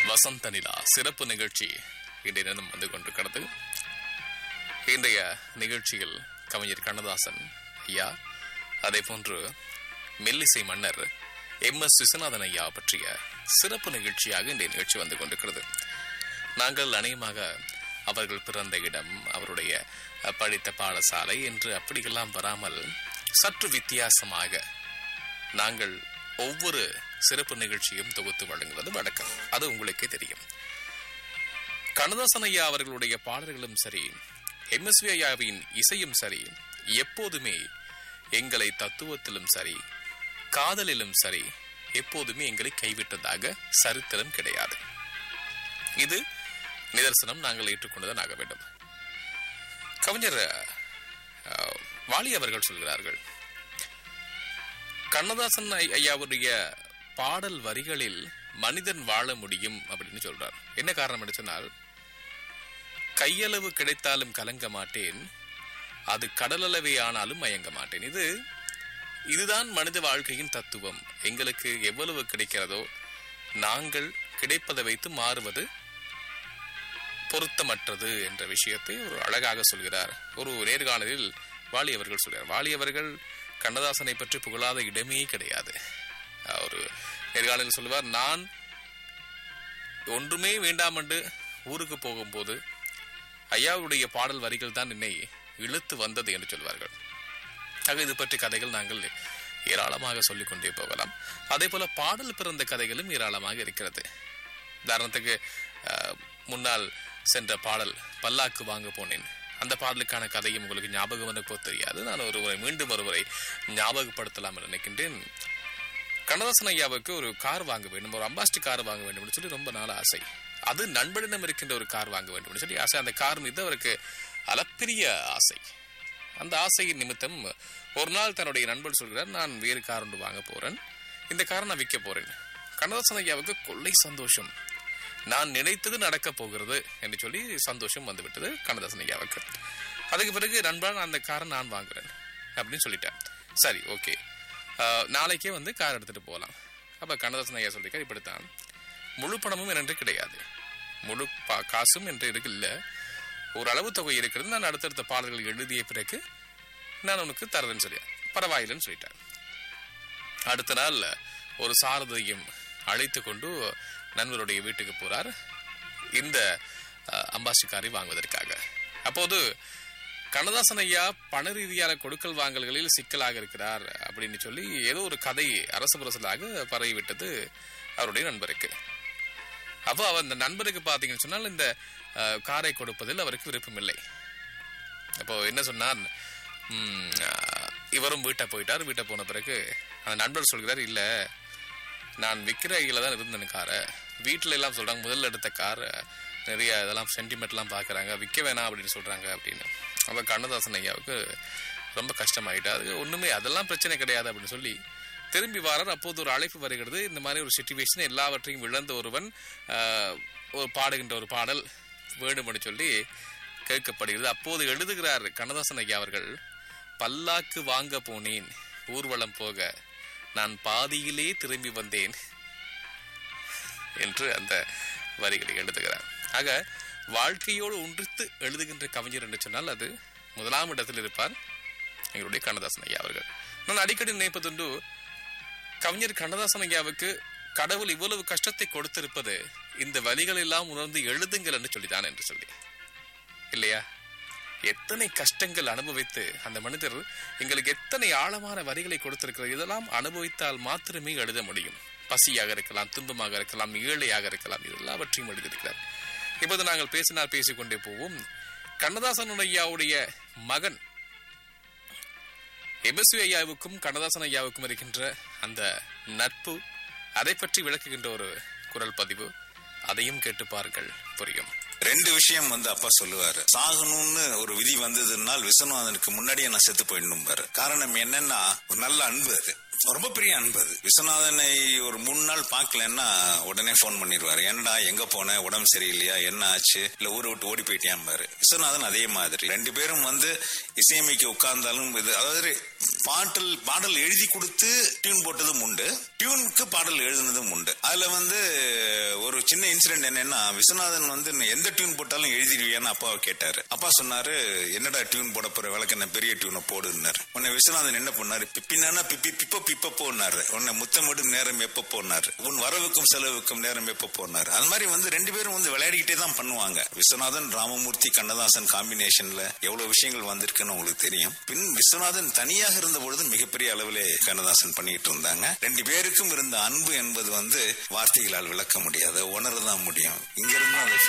வசந்த நிலா சிறப்பு நிகழ்ச்சி இன்றைய தினம் வந்து கொண்டிருக்கிறது இன்றைய நிகழ்ச்சியில் கவிஞர் கண்ணதாசன் ஐயா அதே போன்று மெல்லிசை மன்னர் எம் எஸ் விஸ்வநாதன் ஐயா பற்றிய சிறப்பு நிகழ்ச்சியாக இன்றைய நிகழ்ச்சி வந்து கொண்டிருக்கிறது நாங்கள் அநேகமாக அவர்கள் பிறந்த இடம் அவருடைய அஹ், படித்த பாடசாலை என்று அப்படியெல்லாம் வராமல் சற்று வித்தியாசமாக நாங்கள் ஒவ்வொரு சிறப்பு நிகழ்ச்சியும் தொகுத்து வழங்குவது வழக்கம் அது உங்களுக்கே தெரியும் கண்ணதாசன் ஐயா அவர்களுடைய பாடல்களும் சரி எம்எஸ்வி ஐயாவின் இசையும் சரி எப்போதுமே எங்களை தத்துவத்திலும் சரி காதலிலும் சரி எப்போதுமே எங்களை கைவிட்டதாக சரித்திரம் கிடையாது இது நிதர்சனம் நாங்கள் ஏற்றுக்கொண்டுதான் ஆக வேண்டும் கவிஞர் அஹ், வாலி அவர்கள் சொல்கிறார்கள் கண்ணதாசன் ஐ- ஐயாவுடைய பாடல் வரிகளில் மனிதன் வாழ முடியும் அப்படின்னு சொல்றார் என்ன காரணம் என்று சொன்னால் கையளவு கிடைத்தாலும் கலங்க மாட்டேன் அது கடலளவே ஆனாலும் மயங்க மாட்டேன் இது இதுதான் மனித வாழ்க்கையின் தத்துவம் எங்களுக்கு எவ்வளவு கிடைக்கிறதோ நாங்கள் கிடைப்பதை வைத்து மாறுவது பொருத்தமற்றது என்ற விஷயத்தை ஒரு அழகாக சொல்கிறார் ஒரு நேர்காணலில் வாலி அவர்கள் சொல்கிறார் வாலி அவர்கள் கண்ணதாசனை பற்றி புகழாத இடமே கிடையாது அஹ் ஒரு நேர்காணலில் சொல்லுவார் நான் ஒன்றுமே வேண்டாம் என்று ஊருக்கு போகும்போது ஐயாவுடைய பாடல் வரிகள் தான் என்னை இழுத்து வந்தது என்று சொல்வார்கள் ஆக இது பற்றி கதைகள் நாங்கள் ஏராளமாக சொல்லிக் கொண்டே போகலாம் அதே போல பாடல் பிறந்த கதைகளும் ஏராளமாக இருக்கிறது உதாரணத்துக்கு அஹ், முன்னால் சென்ற பாடல் பல்லாக்கு வாங்க போனேன் அந்த பாடலுக்கான கதையும் உங்களுக்கு ஞாபகம் எனக்கோ தெரியாது நான் ஒருமுறை மீண்டும் ஒருமுறை ஞாபகப்படுத்தலாம் என்று நினைக்கின்றேன் கண்ணதாசன் ஐயாவுக்கு ஒரு கார் வாங்க வேண்டும் ஒரு அம்பாஸ்டி கார் வாங்க வேண்டும் என்று சொல்லி ரொம்ப நாள் ஆசை அது நண்பனிடம் இருக்கின்ற ஒரு கார் வாங்க வேண்டும் என்று சொல்லி ஆசை அந்த கார் மீது அவருக்கு அளப்பெரிய ஆசை அந்த ஆசையின் நிமித்தம் ஒரு நாள் தன்னுடைய நண்பன் சொல்கிறார் நான் வேறு கார் ஒன்று வாங்க போறேன் இந்த காரை நான் விற்க போறேன் கண்ணதாசன் ஐயாவுக்கு கொள்ளை சந்தோஷம் நான் நினைத்தது நடக்க போகிறது என்று சொல்லி சந்தோஷம் வந்துவிட்டது கண்ணதாசன் ஐயாவுக்கு அதுக்கு பிறகு நண்பா நான் அந்த காரை நான் வாங்குறேன் அப்படின்னு சொல்லிட்டேன் சரி ஓகே நாளைக்கே வந்து கார் எடுத்துட்டு போகலாம் அப்ப கண்ணதாசன் ஐயா சொல்லியிருக்கார் இப்படித்தான் முழு பணமும் என்று கிடையாது முழு பா- காசும் என்று இருக்கு இல்ல ஒரு அளவு தொகை இருக்கிறது நான் அடுத்தடுத்த பாடல்கள் எழுதிய பிறகு நான் உனக்கு தரேன்னு சொல்லி பரவாயில்லைன்னு சொல்லிட்டேன் அடுத்த நாள் ஒரு சாரதியும் அழைத்து கொண்டு நண்பருடைய வீட்டுக்கு போறார் இந்த அஹ், அம்பாசி காரை வாங்குவதற்காக அப்போது கண்ணதாசன் ஐயா பண ரீதியான கொடுக்கல் வாங்கல்களில் சிக்கலாக இருக்கிறார் அப்படின்னு சொல்லி ஏதோ ஒரு கதை அரசு புரசலாக பரவிவிட்டது அவருடைய நண்பருக்கு அப்போ அவர் அந்த நண்பருக்கு பார்த்தீங்கன்னு சொன்னால் இந்த அஹ், காரை கொடுப்பதில் அவருக்கு விருப்பமில்லை அப்போ என்ன சொன்னார் ம், அஹ், இவரும் வீட்டை போயிட்டார் வீட்டை போன பிறகு அந்த நண்பர் சொல்கிறார் இல்ல நான் விற்கிற கையில் தான் இருந்தேன் காரை வீட்டில் எல்லாம் சொல்றாங்க முதல்ல எடுத்த கார் நிறைய இதெல்லாம் சென்டிமெண்ட்லாம் பார்க்குறாங்க விற்க வேணாம் அப்படின்னு சொல்றாங்க அப்படின்னு அப்போ கண்ணதாசன் ஐயாவுக்கு ரொம்ப கஷ்டமாயிட்டா அது ஒண்ணுமே அதெல்லாம் பிரச்சனை கிடையாது அப்படின்னு சொல்லி திரும்பி வாரார் அப்போது ஒரு அழைப்பு வருகிறது இந்த மாதிரி ஒரு சுச்சுவேஷன் எல்லாவற்றையும் இழந்த ஒருவன் ஆஹ், ஒரு பாடுகின்ற ஒரு பாடல் வேண்டும்னு சொல்லி கேட்கப்படுகிறது அப்போது எழுதுகிறார் கண்ணதாசன் ஐயா அவர்கள் பல்லாக்கு வாங்க போனேன் ஊர்வலம் போக நான் பாதியிலே திரும்பி வந்தேன் என்று அந்த வரிகளை எழுதுகிறார் ஆக வாழ்க்கையோடு ஒன்றித்து எழுதுகின்ற கவிஞர் என்று சொன்னால் அது முதலாம் இடத்தில் இருப்பார் எங்களுடைய கண்ணதாசன் ஐயா அவர்கள் நான் அடிக்கடி நினைப்பதுண்டு கவிஞர் கண்ணதாசன் ஐயாவுக்கு கடவுள் இவ்வளவு கஷ்டத்தை கொடுத்திருப்பது இந்த வரிகள் எல்லாம் உணர்ந்து எழுதுங்கள் என்று சொல்லிதான் என்று சொல்லி இல்லையா எத்தனை கஷ்டங்கள் அனுபவித்து அந்த மனிதர் எங்களுக்கு எத்தனை ஆழமான வரிகளை கொடுத்திருக்கிறார் இதெல்லாம் அனுபவித்தால் மாத்திரமே எழுத முடியும் பசியாக இருக்கலாம் துன்பமாக இருக்கலாம் ஏழையாக இருக்கலாம் இது எல்லாவற்றையும் எழுதியிருக்கிறார் இப்போது நாங்கள் பேசினால் பேசிக்கொண்டே போவோம் கண்ணதாசன் ஐயாவுடைய மகன் எபசு ஐயாவுக்கும் கண்ணதாசன் ஐயாவுக்கும் இருக்கின்ற அந்த நட்பு அதை பற்றி விளக்குகின்ற ஒரு குரல் பதிவு அதையும் கேட்டு பாருங்கள் புரியும் ரெண்டு விஷயம் வந்து அப்பா சொல்லுவாரு சாகணும்னு ஒரு விதி வந்ததுனால் விஸ்வநாதனுக்கு முன்னாடியே நான் செத்து போயிடணும் பாரு காரணம் என்னன்னா ஒரு நல்ல அன்பு அது ரொம்ப பெரிய அன்பு அது விஸ்வநாதனை ஒரு மூணு நாள் பார்க்கலன்னா உடனே ஃபோன் பண்ணிடுவாரு என்னடா எங்க போன உடம்பு சரியில்லையா என்ன ஆச்சு இல்ல ஊரை விட்டு ஓடி போயிட்டியாம் பாரு விஸ்வநாதன் அதே மாதிரி ரெண்டு பேரும் வந்து இசையமைக்க உட்கார்ந்தாலும் இது அதாவது பாட்டல் பாடல் எழுதி கொடுத்து டியூன் போட்டதும் உண்டு டியூனுக்கு பாடல் எழுதுனதும் உண்டு அதுல வந்து ஒரு சின்ன இன்சிடென்ட் என்னன்னா விஸ்வநாதன் வந்து நீ எந்த டியூன் போட்டாலும் எழுதிடுவியான்னு அப்பாவை கேட்டாரு அப்பா சொன்னாரு என்னடா டியூன் போட போற விளக்கு என்ன பெரிய டியூனை போடுன்னாரு உன்னை விஸ்வநாதன் என்ன பண்ணாரு பிப்பினா பிப்பி பிப்ப பிப்ப போனாரு உன்னை முத்தமிடும் நேரம் எப்ப போனாரு உன் வரவுக்கும் செலவுக்கும் நேரம் எப்ப போனாரு அது மாதிரி வந்து ரெண்டு பேரும் வந்து விளையாடிக்கிட்டே தான் பண்ணுவாங்க விஸ்வநாதன் ராமமூர்த்தி கண்ணதாசன் காம்பினேஷன்ல எவ்வளவு விஷயங்கள் வந்திருக்குன்னு உங்களுக்கு தெரியும் பின் விஸ்வநாதன் தனியாக இருந்த பொழுது மிகப்பெரிய அளவிலே கண்ணதாசன் பண்ணிட்டு இருந்தாங்க ரெண்டு பேருக்கும் இருந்த அன்பு என்பது வந்து வார்த்தைகளால் விளக்க முடியாது உணரதான் முடியும் இங்க இருந்து அந்த